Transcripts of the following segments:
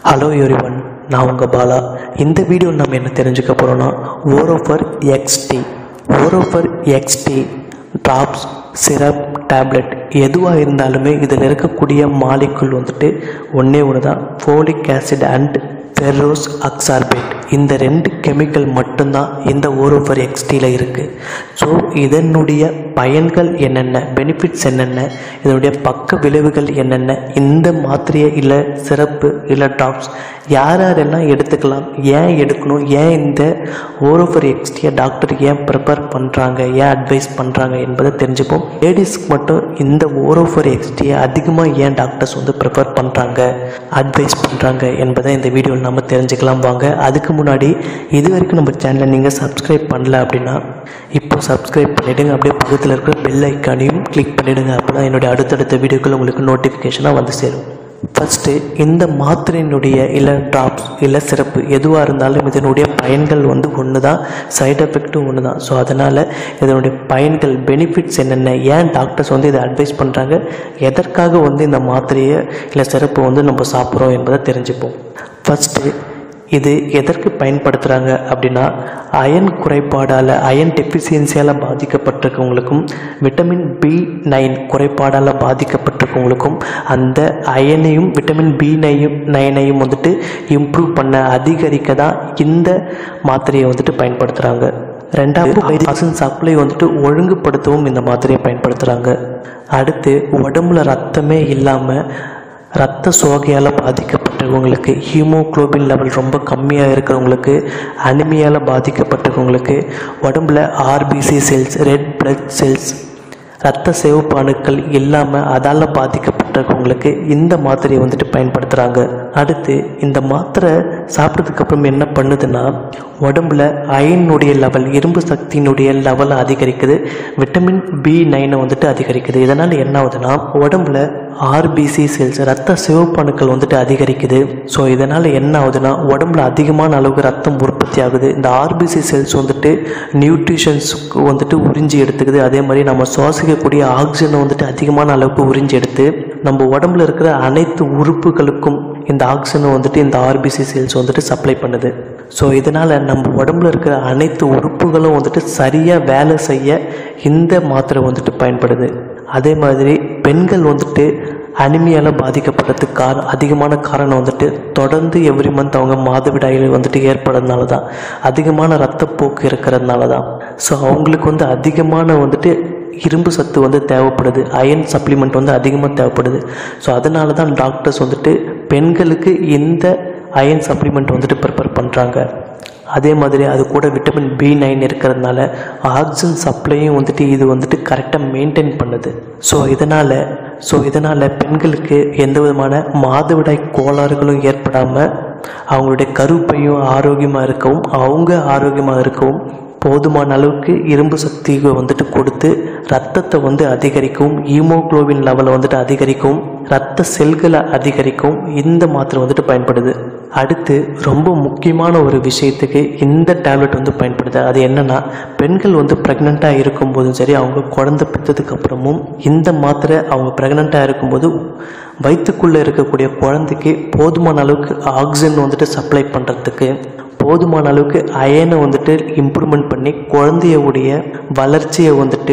hello everyone நான் உங்கள் பாலா இந்த வீடியோ நம்ம என்ன தெரிஞ்சுக்க போகிறோன்னா Orofer XT Orofer XT drops syrup tablet எதுவாக இருந்தாலுமே இதில் இருக்கக்கூடிய மாலிக்குள் வந்துட்டு ஒன்றே ஒன்று தான் folic acid and ferrous ascorbate இந்த ரெண்டு கெமிக்கல் மட்டும்தான் இந்த ஓரோஃபர் எக்ஸ்டியில் இருக்குது ஸோ இதனுடைய பயன்கள் என்னென்ன பெனிஃபிட்ஸ் என்னென்ன இதனுடைய பக்க விளைவுகள் என்னென்ன இந்த மாத்திரையை இல்லை சிறப்பு இல்லை ட்ராப்ஸ் யார் யாரெல்லாம் எடுத்துக்கலாம் ஏன் எடுக்கணும் ஏன் இந்த ஓரோஃபர் எக்ஸ்டியை டாக்டர் ஏன் ப்ரிப்பேர் பண்ணுறாங்க ஏன் அட்வைஸ் பண்ணுறாங்க என்பதை தெரிஞ்சுப்போம் லேடிஸ்க்கு மட்டும் இந்த ஓரோஃபர் எக்ஸ்டியை அதிகமாக ஏன் டாக்டர்ஸ் வந்து ப்ரிப்பேர் பண்ணுறாங்க அட்வைஸ் பண்ணுறாங்க என்பதை இந்த வீடியோவில் நம்ம தெரிஞ்சுக்கலாம் வாங்க அதுக்கு முன்னாடி இது வரைக்கும் நம்ம சேனலை நீங்கள் சப்ஸ்கிரைப் பண்ணல அப்படின்னா இப்போ சப்ஸ்கிரைப் பண்ணிவிடுங்க அப்படியே பக்கத்தில் இருக்கிற பெல் ஐக்கானையும் கிளிக் பண்ணிவிடுங்க அப்போ தான் என்னுடைய அடுத்தடுத்த வீடியோக்கள் உங்களுக்கு நோட்டிஃபிகேஷனாக வந்து சேரும் ஃபஸ்ட்டு இந்த மாத்திரையினுடைய இல்லை ட்ராப்ஸ் இல்லை சிறப்பு எதுவாக இருந்தாலும் இதனுடைய பயன்கள் வந்து ஒன்று தான் சைடு எஃபெக்ட்டும் ஒன்று தான் ஸோ அதனால் இதனுடைய பயன்கள் பெனிஃபிட்ஸ் என்னென்ன ஏன் டாக்டர்ஸ் வந்து இதை அட்வைஸ் பண்ணுறாங்க எதற்காக வந்து இந்த மாத்திரையை இல்லை சிறப்பு வந்து நம்ம சாப்பிட்றோம் என்பதை தெரிஞ்சுப்போம் ஃபஸ்ட்டு இது எதற்கு பயன்படுத்துகிறாங்க அப்படின்னா அயன் குறைபாடால் அயன் டெஃபிஷியன்சியால் பாதிக்கப்பட்டிருக்கவங்களுக்கும் விட்டமின் பி நைன் குறைபாடால் பாதிக்கப்பட்டிருக்கவங்களுக்கும் அந்த அயனையும் விட்டமின் பி நையும் நைனையும் வந்துட்டு இம்ப்ரூவ் பண்ண அதிகரிக்க தான் இந்த மாத்திரையை வந்துட்டு பயன்படுத்துகிறாங்க ரெண்டாவது ஆக்சிஜன் சப்ளை வந்துட்டு ஒழுங்குபடுத்தவும் இந்த மாத்திரையை பயன்படுத்துகிறாங்க அடுத்து உடம்புல ரத்தமே இல்லாமல் ரத்த சோகையால் பாதிக்கப்பட்டவங்களுக்கு ஹீமோக்ளோபின் லெவல் ரொம்ப கம்மியாக இருக்கிறவங்களுக்கு அனிமியால் பாதிக்கப்பட்டவங்களுக்கு உடம்புல RBC cells red blood cells ரத்த சிவப்பு அணுக்கள் இல்லாமல் அதால் பாதிக்கப்பட்டவங்களுக்கு இந்த மாத்திரையை வந்துட்டு பயன்படுத்துகிறாங்க அடுத்து இந்த மாத்திரை சாப்பிட்டதுக்கு அப்புறம் என்ன பண்ணுதுன்னா உடம்புல அயனுடைய லெவல் இரும்பு சக்தியினுடைய லெவலை அதிகரிக்குது விட்டமின் பி நைனை வந்துட்டு அதிகரிக்குது இதனால் என்ன ஆகுதுன்னா உடம்புல ஆர்பிசி செல்ஸ் ரத்த சிவப்பு அணுக்கள் வந்துட்டு அதிகரிக்குது ஸோ இதனால் என்ன ஆகுதுன்னா உடம்புல அதிகமான அளவுக்கு ரத்தம் உற்பத்தி ஆகுது இந்த ஆர்பிசி செல்ஸ் வந்துட்டு நியூட்ரிஷன்ஸுக்கு வந்துட்டு உறிஞ்சி எடுத்துக்குது அதே மாதிரி நம்ம சுவாசிக்கக்கூடிய ஆக்சிஜனை வந்துட்டு அதிகமான அளவுக்கு உறிஞ்சி எடுத்து நம்ம உடம்புல இருக்கிற அனைத்து உறுப்புகளுக்கும் இந்த ஆக்சிஜனை வந்துட்டு இந்த ஆர்பிசி செல்ஸ் வந்துட்டு சப்ளை பண்ணுது ஸோ இதனால் நம்ம உடம்புல இருக்கிற அனைத்து உறுப்புகளும் வந்துட்டு சரியாக வேலை செய்ய இந்த மாத்திரை வந்துட்டு பயன்படுது அதே மாதிரி பெண்கள் வந்துட்டு அனிமியால் பாதிக்கப்படுறதுக்கு கார அதிகமான காரணம் வந்துட்டு தொடர்ந்து எவ்ரி மந்த் அவங்க மாதவிடாயில் வந்துட்டு ஏற்படுறதுனால தான் அதிகமான ரத்தப்போக்கு இருக்கிறதுனால தான் ஸோ அவங்களுக்கு வந்து அதிகமான வந்துட்டு இரும்பு சத்து வந்து தேவைப்படுது அயன் சப்ளிமெண்ட் வந்து அதிகமாக தேவைப்படுது ஸோ அதனால தான் டாக்டர்ஸ் வந்துட்டு பெண்களுக்கு இந்த அயன் சப்ளிமெண்ட் வந்துட்டு ப்ரிப்பேர் பண்ணுறாங்க அதே மாதிரி அது கூட விட்டமின் பி நைன் இருக்கிறதுனால ஆக்சிஜன் சப்ளையும் வந்துட்டு இது வந்துட்டு கரெக்டாக மெயின்டைன் பண்ணுது ஸோ இதனால் ஸோ இதனால் பெண்களுக்கு எந்த விதமான மாதவிடாய் கோளாறுகளும் ஏற்படாமல் அவங்களுடைய கருப்பையும் ஆரோக்கியமாக இருக்கவும் அவங்க ஆரோக்கியமாக இருக்கவும் போதுமான அளவுக்கு இரும்பு சக்தியை வந்துட்டு கொடுத்து ரத்தத்தை வந்து அதிகரிக்கவும் ஹீமோக்ளோபின் லெவலை வந்துட்டு அதிகரிக்கவும் ரத்த செல்களை அதிகரிக்கவும் இந்த மாத்திரை வந்துட்டு பயன்படுது அடுத்து ரொம்ப முக்கியமான ஒரு விஷயத்துக்கு இந்த டேப்லெட் வந்து பயன்படுது அது என்னென்னா பெண்கள் வந்து ப்ரெக்னெண்ட்டாக இருக்கும்போதும் சரி அவங்க குழந்தை பெற்றதுக்கு அப்புறமும் இந்த மாத்திரை அவங்க ப்ரெக்னெண்ட்டாக இருக்கும்போது வயிற்றுக்குள்ளே இருக்கக்கூடிய குழந்தைக்கு போதுமான அளவுக்கு ஆக்சிஜன் வந்துட்டு சப்ளை பண்ணுறதுக்கு போதுமான அளவுக்கு அயனை வந்துட்டு இம்ப்ரூவ்மெண்ட் பண்ணி குழந்தையோடைய வளர்ச்சியை வந்துட்டு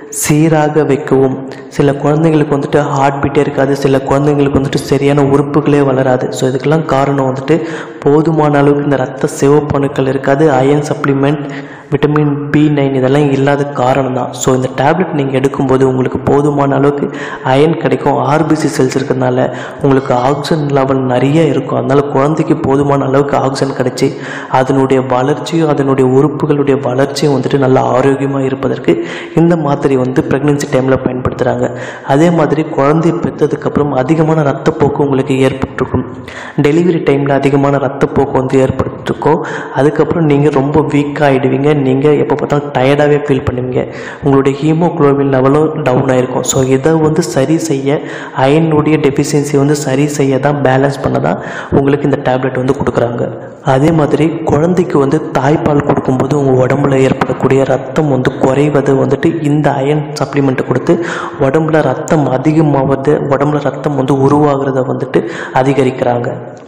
சீராக வைக்கவும் சில குழந்தைங்களுக்கு வந்துட்டு ஹார்ட் பீட்டே இருக்காது சில குழந்தைங்களுக்கு வந்துட்டு சரியான உறுப்புகளே வளராது ஸோ இதுக்கெல்லாம் காரணம் வந்துட்டு போதுமான அளவுக்கு இந்த ரத்த சிவப்பணுக்கள் இருக்காது iron supplement vitamin B nine இதெல்லாம் இல்லாத காரணம் தான் ஸோ இந்த டேப்லெட் நீங்கள் எடுக்கும்போது உங்களுக்கு போதுமான அளவுக்கு அயன் கிடைக்கும் ஆர்பிசி செல்ஸ் இருக்கிறதுனால உங்களுக்கு ஆக்சிஜன் லெவல் நிறைய இருக்கும் அதனால் குழந்தைக்கு போதுமான அளவுக்கு ஆக்சிஜன் கிடைச்சி அதனுடைய வளர்ச்சியும் அதனுடைய உறுப்புகளுடைய வளர்ச்சியும் வந்துட்டு நல்லா ஆரோக்கியமாக இருப்பதற்கு இந்த மாத்திரை வந்து ப்ரெக்னென்சி டைமில் பயன்படுத்துகிறாங்க அதே மாதிரி குழந்தை பெற்றதுக்கப்புறம் அதிகமான ரத்தப்போக்கு உங்களுக்கு ஏற்பட்டிருக்கும் டெலிவரி டைமில் அதிகமான ரத்தப்போக்கு வந்து ஏற்பட்டிருக்கும் அதுக்கப்புறம் நீங்கள் ரொம்ப வீக் ஆகிடுவீங்க நீங்கள் எப்போ பார்த்தாலும் டயர்டாகவே ஃபீல் பண்ணுவீங்க உங்களுடைய ஹீமோக்ளோபின் லெவலும் டவுன் ஆகிருக்கும் ஸோ இதை வந்து சரி செய்ய அயனுடைய டெஃபிஷியன்சி வந்து சரி செய்ய தான் பேலன்ஸ் பண்ண தான் உங்களுக்கு இந்த டேப்லெட் வந்து கொடுக்குறாங்க அதே மாதிரி குழந்தைக்கு வந்து தாய்ப்பால் கொடுக்கும்போது உங்கள் உடம்புல ஏற்படக்கூடிய ரத்தம் வந்து குறைவது வந்துட்டு இந்த அயன் சப்ளிமெண்ட்டை கொடுத்து உடம்புல ரத்தம் அதிகமாவது உடம்புல ரத்தம் வந்து உருவாகிறத வந்துட்டு அதிகரிக்கிறாங்க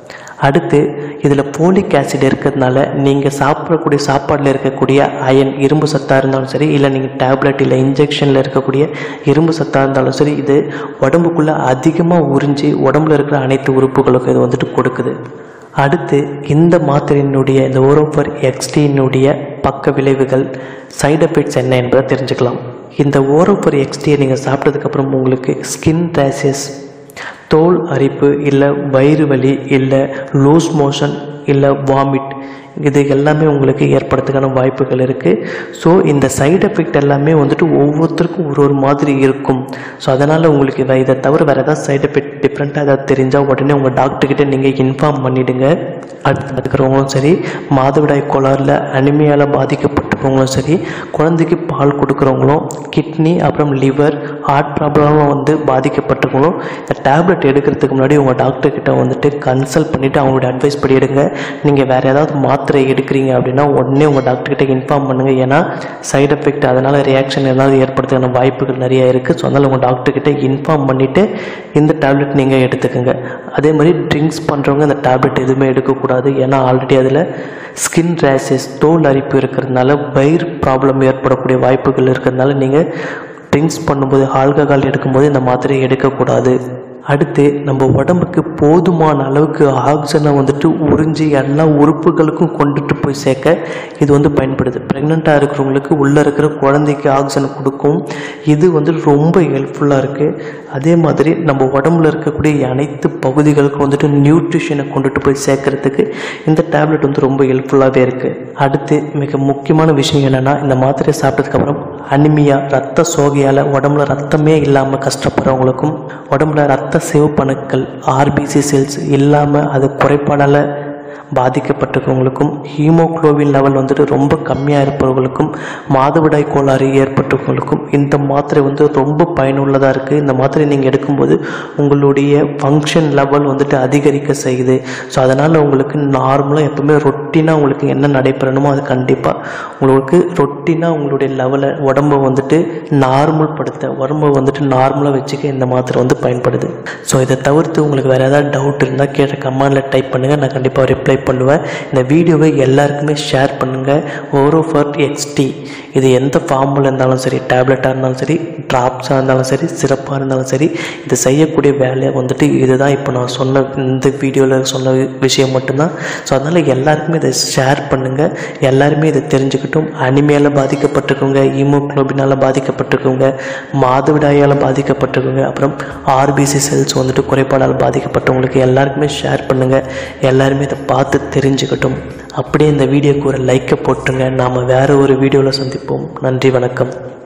அடுத்து இதில் போலிக் ஆசிட் இருக்கிறதுனால நீங்கள் சாப்பிடக்கூடிய சாப்பாடில் இருக்கக்கூடிய அயன் இரும்பு சத்தாக இருந்தாலும் சரி இல்லை நீங்கள் டேப்லெட் இல்லை இன்ஜெக்ஷனில் இருக்கக்கூடிய இரும்பு சத்தாக இருந்தாலும் சரி இது உடம்புக்குள்ளே அதிகமாக உறிஞ்சி உடம்புல இருக்கிற அனைத்து உறுப்புகளுக்கும் இது வந்துட்டு கொடுக்குது அடுத்து இந்த மாத்திரையினுடைய இந்த ஓரோஃபர் எக்ஸ்டியினுடைய பக்க விளைவுகள் சைடு எஃபெக்ட்ஸ் என்ன என்பதை தெரிஞ்சுக்கலாம் இந்த ஓரோஃபர் எக்ஸ்டியை நீங்கள் சாப்பிட்டதுக்கப்புறம் உங்களுக்கு ஸ்கின் ரேஷஸ் தோல் அரிப்பு இல்லை வயிறு வலி இல்லை லூஸ் மோஷன் இல்லை வாமிட் இது எல்லாமே உங்களுக்கு ஏற்படுறதுக்கான வாய்ப்புகள் இருக்குது ஸோ இந்த சைடு எஃபெக்ட் எல்லாமே வந்துட்டு ஒவ்வொருத்தருக்கும் ஒரு ஒரு மாதிரி இருக்கும் ஸோ அதனால் உங்களுக்கு இதை இதை தவிர வேறு ஏதாவது சைடு எஃபெக்ட் டிஃப்ரெண்ட்டாக ஏதாவது தெரிஞ்சால் உடனே உங்கள் டாக்டர்கிட்ட நீங்கள் இன்ஃபார்ம் பண்ணிவிடுங்க அடுத்து இருக்கிறவங்களும் சரி மாதவிடாய் கோளாறில் அனிமையால் பாதிக்கப்பட்டிருக்கவங்களும் சரி குழந்தைக்கு பால் கொடுக்குறவங்களும் கிட்னி அப்புறம் லிவர் ஹார்ட் ப்ராப்ளமாக வந்து பாதிக்கப்பட்டிருக்கவங்களும் இந்த டேப்லெட் எடுக்கிறதுக்கு முன்னாடி உங்கள் டாக்டர்கிட்ட வந்துட்டு கன்சல்ட் பண்ணிவிட்டு அவங்களோட அட்வைஸ் படி எடுங்க நீங்கள் வேறு ஏதாவது மாத்திரை எடுக்கிறீங்க அப்படின்னா உடனே உங்கள் டாக்டர்கிட்ட இன்ஃபார்ம் பண்ணுங்கள் ஏன்னா சைடு எஃபெக்ட் அதனால் ரியாக்ஷன் ஏதாவது ஏற்படுறதுக்கான வாய்ப்புகள் நிறைய இருக்குது ஸோ அதனால் உங்கள் டாக்டர்கிட்ட இன்ஃபார்ம் பண்ணிவிட்டு இந்த டேப்லெட் நீங்கள் எடுத்துக்கோங்க அதே மாதிரி ட்ரிங்க்ஸ் பண்ணுறவங்க இந்த டேப்லெட் எதுவுமே எடுக்கக்கூடாது ஏன்னா ஆல்ரெடி அதில் ஸ்கின் ரேஷஸ் தோல் அரிப்பு இருக்கிறதுனால வயிறு ப்ராப்ளம் ஏற்படக்கூடிய வாய்ப்புகள் இருக்கிறதுனால நீங்கள் ட்ரிங்க்ஸ் பண்ணும்போது ஆல்கஹால் எடுக்கும்போது இந்த மாத்திரையை எடுக்கக்கூடாது அடுத்து நம்ம உடம்புக்கு போதுமான அளவுக்கு ஆக்சிஜனை வந்துட்டு உறிஞ்சி எல்லா உறுப்புகளுக்கும் கொண்டுட்டு போய் சேர்க்க இது வந்து பயன்படுது ப்ரெக்னெண்ட்டாக இருக்கிறவங்களுக்கு உள்ளே இருக்கிற குழந்தைக்கு ஆக்சிஜனை கொடுக்கும் இது வந்து ரொம்ப ஹெல்ப்ஃபுல்லாக இருக்குது அதே மாதிரி நம்ம உடம்புல இருக்கக்கூடிய அனைத்து பகுதிகளுக்கும் வந்துட்டு நியூட்ரிஷனை கொண்டுட்டு போய் சேர்க்கறதுக்கு இந்த டேப்லெட் வந்து ரொம்ப ஹெல்ப்ஃபுல்லாகவே இருக்குது அடுத்து மிக முக்கியமான விஷயம் என்னென்னா இந்த மாத்திரையை சாப்பிட்டதுக்கப்புறம் அனிமியா ரத்த சோகையால் உடம்புல ரத்தமே இல்லாமல் கஷ்டப்படுறவங்களுக்கும் உடம்புல ரத்த சிவப்பணுக்கள் ஆர்பிசி செல்ஸ் இல்லாமல் அது குறைபாடால் பாதிக்கப்பட்டிருக்கவங்களுக்கும் ஹீமோக்ளோபின் லெவல் வந்துட்டு ரொம்ப கம்மியாக இருப்பவர்களுக்கும் மாதவிடாய் கோளாறு ஏற்பட்டவங்களுக்கும் இந்த மாத்திரை வந்து ரொம்ப பயனுள்ளதாக இருக்குது இந்த மாத்திரை நீங்கள் எடுக்கும்போது உங்களுடைய ஃபங்க்ஷன் லெவல் வந்துட்டு அதிகரிக்க செய்யுது ஸோ அதனால் உங்களுக்கு நார்மலாக எப்பவுமே ரொட்டீனாக உங்களுக்கு என்ன நடைபெறணுமோ அது கண்டிப்பாக உங்களுக்கு ரொட்டீனாக உங்களுடைய லெவலை உடம்பை வந்துட்டு நார்மல் படுத்த உடம்பை வந்துட்டு நார்மலாக வச்சுக்க இந்த மாத்திரை வந்து பயன்படுது ஸோ இதை தவிர்த்து உங்களுக்கு வேறு ஏதாவது டவுட் இருந்தால் கீழே கமெண்டில் டைப் பண்ணுங்கள் நான் கண்டிப்பாக ரிப்ளை பண்ணுவேன் இந்த வீடியோவை எல்லாருக்குமே ஷேர் பண்ணுங்கள் ஓரோஃபர்ட் எக்ஸ்டி இது எந்த ஃபார்மில் இருந்தாலும் சரி டேப்லெட்டாக இருந்தாலும் சரி ட்ராப்ஸாக இருந்தாலும் சரி சிறப்பாக இருந்தாலும் சரி இது செய்யக்கூடிய வேலை வந்துட்டு இதுதான் இப்போ நான் சொன்ன இந்த வீடியோவில் சொன்ன விஷயம் மட்டும்தான் ஸோ அதனால் எல்லாருக்குமே இதை ஷேர் பண்ணுங்கள் எல்லாருமே இதை தெரிஞ்சுக்கிட்டும் அனிமையால் பாதிக்கப்பட்டிருக்கவங்க ஹீமோக்ளோபினால் பாதிக்கப்பட்டிருக்கவங்க மாதவிடாயால் பாதிக்கப்பட்டிருக்கவங்க அப்புறம் ஆர்பிசி செல்ஸ் வந்துட்டு குறைபாடால் பாதிக்கப்பட்டவங்களுக்கு எல்லாருக்குமே ஷேர் பண்ணுங்கள் எல்லாருமே இதை பார்த்து தெரிஞ்சுக்கட்டும் அப்படியே இந்த வீடியோக்கு ஒரு லைக்கை போட்டுருங்க நாம் வேறு ஒரு வீடியோவில் சந்திப்போம் நன்றி வணக்கம்